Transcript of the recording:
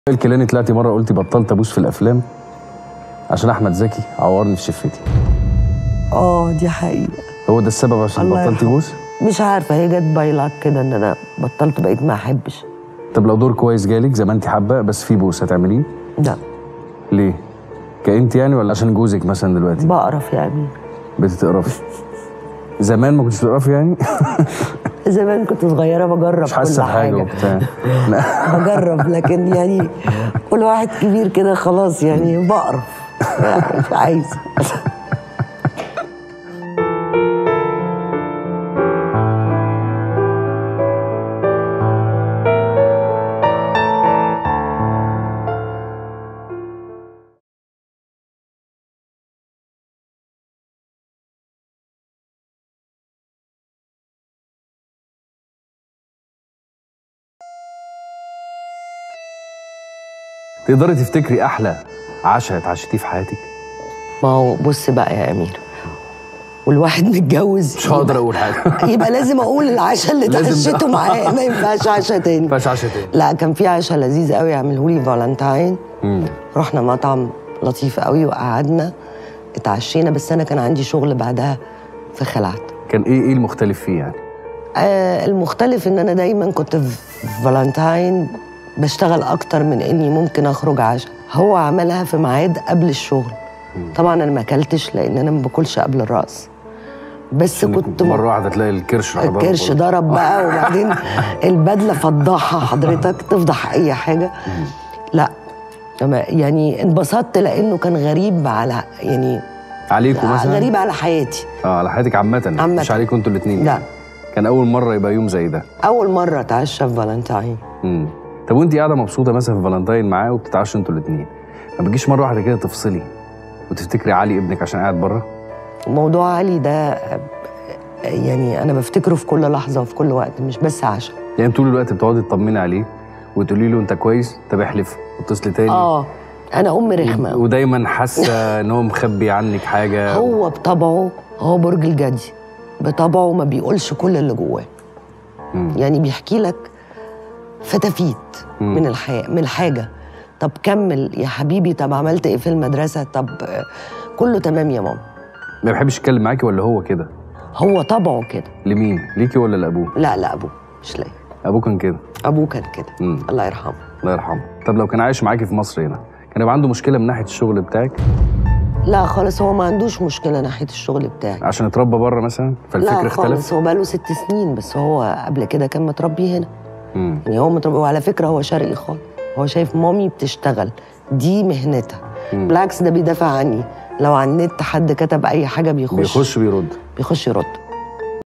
الكيلاني طلعتي مره قلتي بطلت ابوس في الافلام عشان احمد زكي عورني في شفتي اه دي حقيقة هو ده السبب عشان الله بطلتي يرحمه. بوس مش عارفة هي جت بايلك كده ان انا بطلت بقيت ما احبش طب لو دور كويس جالك زي ما انت حابه بس في بوس هتعمليه لا ليه كأنت يعني ولا عشان جوزك مثلا دلوقتي بقرف يا امين بتتقرفي زمان ما كنتش بتقرفي يعني زمان كنت صغيرة بجرب مش حاسه كل بحاجه حاجة وبتاع لا بجرب لكن يعني كل واحد كبير كده خلاص يعني بقرف مش عايزة تقدري تفتكري احلى عشاء اتعشتيه في حياتك ما هو بص بقى يا امير والواحد متجوز مش هقدر اقول حاجه يبقى لازم اقول العشاء اللي لازم اتعشيته بقى. معاه ما ينفعش عشاء تاني ما عشاء تاني لا كان في عشاء لذيذ قوي عمله لي فالنتاين مم. رحنا مطعم لطيف قوي وقعدنا اتعشينا بس انا كان عندي شغل بعدها فخلعت كان ايه ايه المختلف فيه يعني آه المختلف ان انا دايما كنت في فالنتاين بشتغل اكتر من اني ممكن اخرج عشاء هو عملها في ميعاد قبل الشغل طبعا انا ما اكلتش لان انا ما باكلش قبل الرأس بس كنت مره واحده تلاقي الكرش راح ضرب الكرش برضه. ضرب بقى وبعدين البدله فضحها حضرتك تفضح اي حاجه لا أما يعني انبسطت لانه كان غريب على يعني عليكم مثلا غريب على حياتي اه على حياتك عامه عامة. مش عليكم انتوا الاثنين لا كان اول مره يبقى يوم زي ده اول مره اتعشى في فالنتاين امم طب وانت قاعده مبسوطه مثلا في فالنتاين معاه وبتتعشوا انتوا الاثنين ما بتجيش مره واحده كده تفصلي وتفتكري علي ابنك عشان قاعد بره موضوع علي ده يعني انا بفتكره في كل لحظه وفي كل وقت مش بس عشاء يعني طول الوقت بتقعدي تطمني عليه وتقولي له انت كويس طب احلف واتصلي تاني اه انا ام رخمه ودايما حاسه ان هو مخبي عنك حاجه هو بطبعه هو برج الجدي بطبعه ما بيقولش كل اللي جواه مم. يعني بيحكي لك فتافيت مم. من الحياه من الحاجه طب كمل يا حبيبي طب عملت ايه في المدرسه طب آه، كله تمام يا ماما ما بيحبش يتكلم معاكي ولا هو كده هو طبعه كده لمين ليكي ولا لابوه لا لا ابوه مش ليا ابوه كان كده ابوه كان كده مم. الله يرحمه الله يرحمه طب لو كان عايش معاكي في مصر هنا كان يبقى عنده مشكله من ناحيه الشغل بتاعك لا خالص هو ما عندوش مشكله ناحيه الشغل بتاعي عشان اتربى بره مثلا فالفكر لا اختلف خالص هو بقاله ست سنين بس هو قبل كده كان متربي هنا مم. يعني هو متربي وعلى فكره هو شرقي خالص هو شايف مامي بتشتغل دي مهنتها مم. بالعكس ده بيدافع عني لو على النت حد كتب اي حاجه بيخش بيخش بيرد بيخش يرد